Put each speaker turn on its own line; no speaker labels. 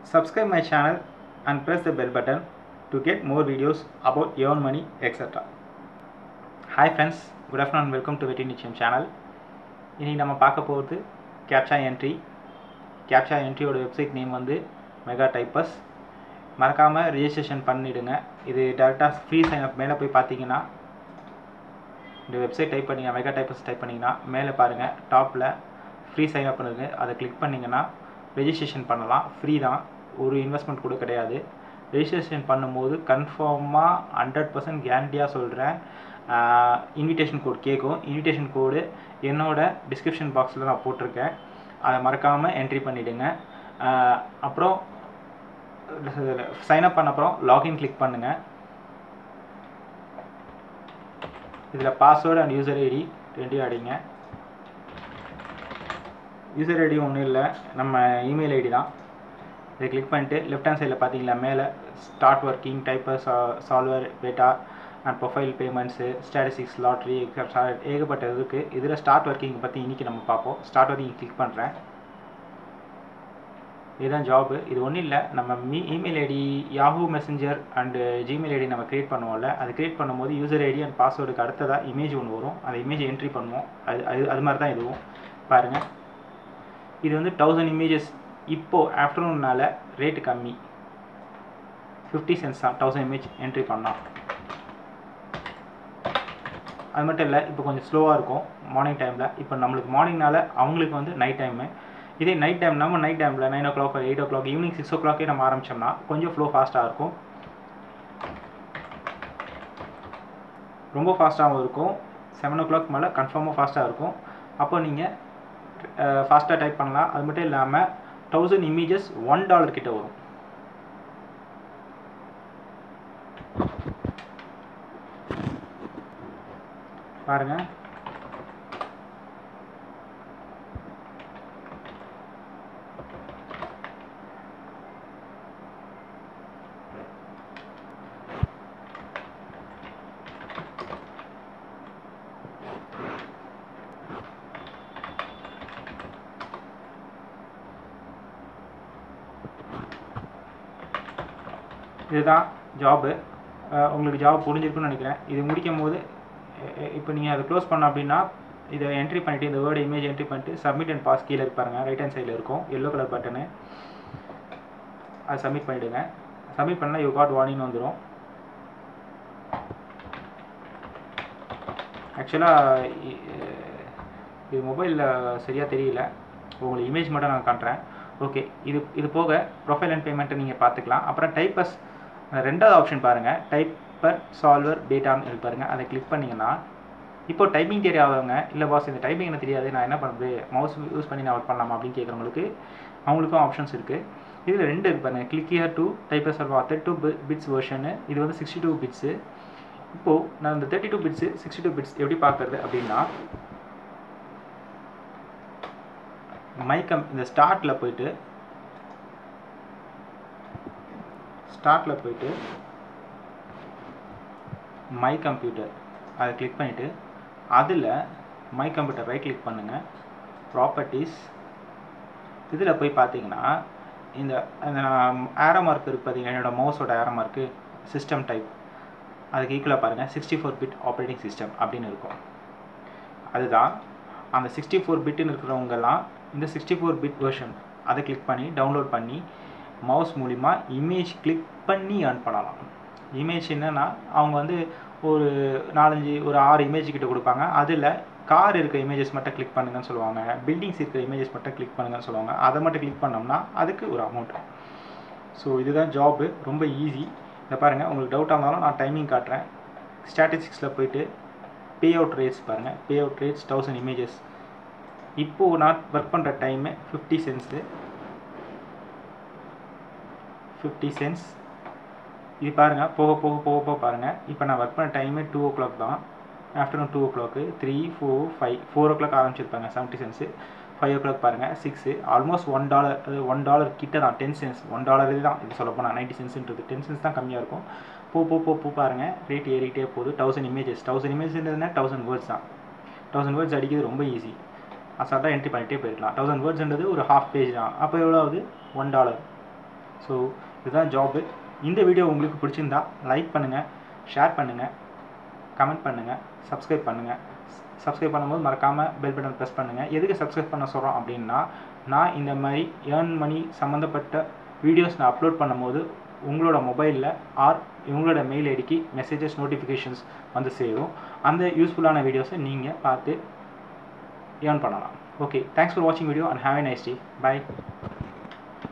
Subscribe my channel and press the bell button to get more videos about earn money etc. Hi friends good afternoon welcome to வெட்டி நிச்சயம் channel இன்றைக்கி நம்ம பார்க்க போகிறது captcha entry captcha என்ட்ரியோட website name வந்து mega typers மறக்காமல் registration பண்ணிவிடுங்க இது டேரெக்டாக ஃப்ரீ சைன் அப் மேலே போய் பார்த்தீங்கன்னா இந்த வெப்சைட் டைப் பண்ணிங்க மெகா டைப்பஸ் டைப் பண்ணிங்கன்னா மேலே பாருங்கள் டாப்பில் ஃப்ரீ சைன் அப் பண்ணுங்க அதை கிளிக் பண்ணிங்கன்னா ரெஜிஸ்ட்ரேஷன் பண்ணலாம் ஃப்ரீ தான் ஒரு இன்வெஸ்ட்மெண்ட் கூட கிடையாது ரெஜிஸ்ட்ரேஷன் பண்ணும்போது கன்ஃபார்மாக ஹண்ட்ரட் பர்சன்ட் கேரண்டியாக சொல்கிறேன் இன்விடேஷன் கோட் கேட்கும் இன்விடேஷன் கோடு என்னோட டிஸ்கிரிப்ஷன் பாக்ஸில் நான் போட்டிருக்கேன் அதை மறக்காமல் என்ட்ரி பண்ணிவிடுங்க அப்புறம் சைன் அப் பண்ண அப்புறம் லாகின் கிளிக் பண்ணுங்கள் இதில் பாஸ்வேர்டு அண்ட் யூசர் ஐடி ரெண்டையும் அடிங்க யூசர் ஐடி ஒன்றும் இல்லை நம்ம இமெயில் ஐடி தான் இதை கிளிக் பண்ணிட்டு லெஃப்ட் ஹேண்ட் சைடில் பார்த்தீங்களா மேலே start working typer solver data and profile payments statistics lottery extra ஏகப்பட்ட இருக்குது இதில் ஸ்டார்ட் ஒர்க்கிங் பற்றி இன்றைக்கி நம்ம பார்ப்போம் ஸ்டார்ட் ஒர்க்கிங் கிளிக் பண்ணுறேன் இதுதான் ஜாபு இது ஒன்றும் இல்லை நம்ம me email ID Yahoo messenger and Gmail ID நம்ம க்ரியேட் பண்ணுவோம்ல அது க்ரியேட் பண்ணும்போது யூசர் ஐடி அண்ட் பாஸ்வேர்டுக்கு அடுத்ததாக இமேஜ் ஒன்று வரும் அந்த இமேஜ் என்ட்ரி பண்ணுவோம் அது அது அது மாதிரி தான் இதுவும் பாருங்கள் இது வந்து தௌசண்ட் இமேஜஸ் இப்போது ஆஃப்டர்நூன்னால் ரேட்டு கம்மி ஃபிஃப்டி சென்ஸ் தான் தௌசண்ட் இமேஜ் என்ட்ரி பண்ணலாம் அது மட்டும் இல்லை இப்போ கொஞ்சம் ஸ்லோவாக இருக்கும் மார்னிங் டைமில் இப்போ நம்மளுக்கு மார்னிங்னால அவங்களுக்கு வந்து நைட் டைமு இதே நைட் டைம் நம்ம நைட் டைமில் nine o'clock eight o'clock evening six ஓ கிளாக்கே நம்ம ஆரம்பித்தோம்னா கொஞ்சம் ஃப்ளோ ஃபாஸ்ட்டாக இருக்கும் ரொம்ப ஃபாஸ்ட்டாகவும் இருக்கும் செவன் ஓ கிளாக் மேலே கன்ஃபார்மாக ஃபாஸ்ட்டாக இருக்கும் அப்போ நீங்கள் ஃபாஸ்ட்டாக டைப் பண்ணலாம் அது மட்டும் இல்லாமல் தௌசண்ட் இமேஜஸ் ஒன் டாலர் கிட்ட வரும் பாருங்க இதுதான் ஜாபு உங்களுக்கு ஜாப் புரிஞ்சிருக்குன்னு நினைக்கிறேன் இது முடிக்கும் போது இப்போ நீங்கள் அதை க்ளோஸ் பண்ண அப்படின்னா இதை என்ட்ரி பண்ணிவிட்டு இந்த வேர்டு இமேஜ் என்ட்ரி பண்ணிட்டு சப்மிட் அண்ட் பாஸ் கீழே இருப்பாருங்க ரைட் ஹேண்ட் சைடில் இருக்கும் எல்லோ கலர் பட்டனு அதை சப்மிட் பண்ணிவிடுங்க சப்மிட் பண்ணால் யூ காட் வார்னிங் வந்துடும் ஆக்சுவலாக இது மொபைலில் சரியாக தெரியல உங்களுக்கு இமேஜ் மட்டும் நான் காட்டுறேன் ஓகே இது இது போக ப்ரொஃபைல் அண்ட் பேமெண்ட்டை நீங்கள் பார்த்துக்கலாம் அப்புறம் டைப்பஸ் ரெண்டாவது ஆப்ஷன் பாருங்கள் டைப்பர் சால்வர் டேட்டான்னு இருக்கு பாருங்கள் அதை கிளிக் பண்ணிங்கன்னா இப்போ டைப்பிங் தெரியாதவங்க இல்லை பாஸ் இந்த டைப்பிங் எனக்கு தெரியாது நான் என்ன பண்ணுறது மவுஸ் யூஸ் பண்ணி நான் ஒர்க் பண்ணலாமா அப்படின்னு கேட்குறவங்களுக்கு அவங்களுக்கும் ஆப்ஷன்ஸ் இருக்குது இதில் ரெண்டு இருக்கு பாருங்கள் click here to typer solve thirty two bits version இது வந்து சிக்ஸ்டி டூ பிட்ஸு இப்போது நான் இந்த thirty two bits sixty two bits எப்படி பார்க்குறது அப்படின்னா மை கம் இந்த ஸ்டார்ட்டில் போயிட்டு ஸ்டார்ட்டில் போயிட்டு மை கம்ப்யூட்டர் அதை கிளிக் பண்ணிவிட்டு அதில் மை கம்ப்யூட்டர் ரைட் கிளிக் பண்ணுங்கள் ப்ராப்பர்ட்டிஸ் இதில் போய் பார்த்தீங்கன்னா இந்த அந்த ஆரோ மார்க் இருக்குது பார்த்தீங்கன்னா என்னோடய மவுஸோட ஆரோ மார்க்கு சிஸ்டம் டைப் அதுக்கு ஈக்குவலாக பாருங்கள் sixty four bit operating system அப்படின்னு இருக்கும் அதுதான் அந்த சிக்ஸ்டி ஃபோர் பிட்டுன்னு இருக்கிறவங்கெல்லாம் இந்த சிக்ஸ்டி ஃபோர் பிட் வெர்ஷன் அதை கிளிக் பண்ணி டவுன்லோட் பண்ணி மவுஸ் மூலிமா இமேஜ் கிளிக் பண்ணி ஏர்ன் பண்ணலாம் இமேஜ் என்னென்னா அவங்க வந்து ஒரு நாலஞ்சு ஒரு ஆறு இமேஜ் கிட்ட கொடுப்பாங்க அதில் கார் இருக்கிற இமேஜஸ் மட்டும் கிளிக் பண்ணுங்கன்னு சொல்லுவாங்க பில்டிங்ஸ் இருக்கிற இமேஜஸ் மட்டும் கிளிக் பண்ணுங்கன்னு சொல்லுவாங்க அதை மட்டும் கிளிக் பண்ணோம்னா அதுக்கு ஒரு அமௌண்ட் ஸோ இதுதான் ஜாபு ரொம்ப ஈஸி இதை பாருங்கள் உங்களுக்கு டவுட்டாக இருந்தாலும் நான் டைமிங் காட்டுறேன் ஸ்டாட்டிஸ்டிக்ஸில் போயிட்டு பே அவுட் ரேட்ஸ் பாருங்கள் pay out rates thousand images இப்போது நான் ஒர்க் பண்ணுற time fifty cents fifty cents இது பாருங்கள் போக போக போக போக பாருங்கள் இப்போ நான் ஒர்க் பண்ண டைமே டூ ஓ கிளாக் தான் afternoon two o'clock three four five four o'clock ஆரம்பிச்சிருப்பாங்க seventy cents five o'clock பாருங்கள் சிக்ஸு ஆல்மோஸ்ட் ஒன் டாலர் அது ஒன் டாலர் கிட்ட தான் டென் சென்ஸ் ஒன் டாலரே தான் இது சொல்ல போனால் நைன்ட்டி சென்ஸ்ன்றது டென் சென்ஸ் தான் கம்மியாக இருக்கும் போ போ போ போ பாருங்கள் ரேட் ஏறிக்கிட்டே போகுது தௌசண்ட் இமேஜஸ் தௌசண்ட் இமேஜ்ன்றதுனா தௌசண்ட் வேர்ட்ஸ் தான் தௌசண்ட் வேர்ட்ஸ் அடிக்கிறது ரொம்ப ஈஸி அசால்ட்டாக என்ட்ரி பண்ணிகிட்டே போயிருக்கலாம் தௌசண்ட் வேர்ட்ஸ்ன்றது ஒரு ஹாஃப் பேஜ் தான் அப்போ எவ்வளோ ஆகுது ஒன் டாலர் ஸோ இதுதான் ஜாபு இந்த வீடியோ உங்களுக்கு பிடிச்சிருந்தா லைக் பண்ணுங்கள் ஷேர் பண்ணுங்கள் கமெண்ட் பண்ணுங்கள் சப்ஸ்கிரைப் பண்ணுங்கள் சப்ஸ்கிரைப் பண்ணும்போது மறக்காமல் பெல் பட்டன் ப்ரெஸ் பண்ணுங்கள் எதுக்கு சப்ஸ்கிரைப் பண்ண சொல்கிறோம் அப்படின்னா நான் இந்த மாதிரி ஏர்ன் மணி சம்மந்தப்பட்ட வீடியோஸ் நான் அப்லோட் பண்ணும்போது உங்களோட மொபைலில் ஆர் உங்களோட மெயில் ஐடிக்கு மெசேஜஸ் நோட்டிஃபிகேஷன்ஸ் வந்து சேரும் அந்த யூஸ்ஃபுல்லான வீடியோஸை நீங்கள் பார்த்து ஏர்ன் பண்ணலாம் ஓகே தேங்க்ஸ் ஃபார் வாட்சிங் video and have a nice day by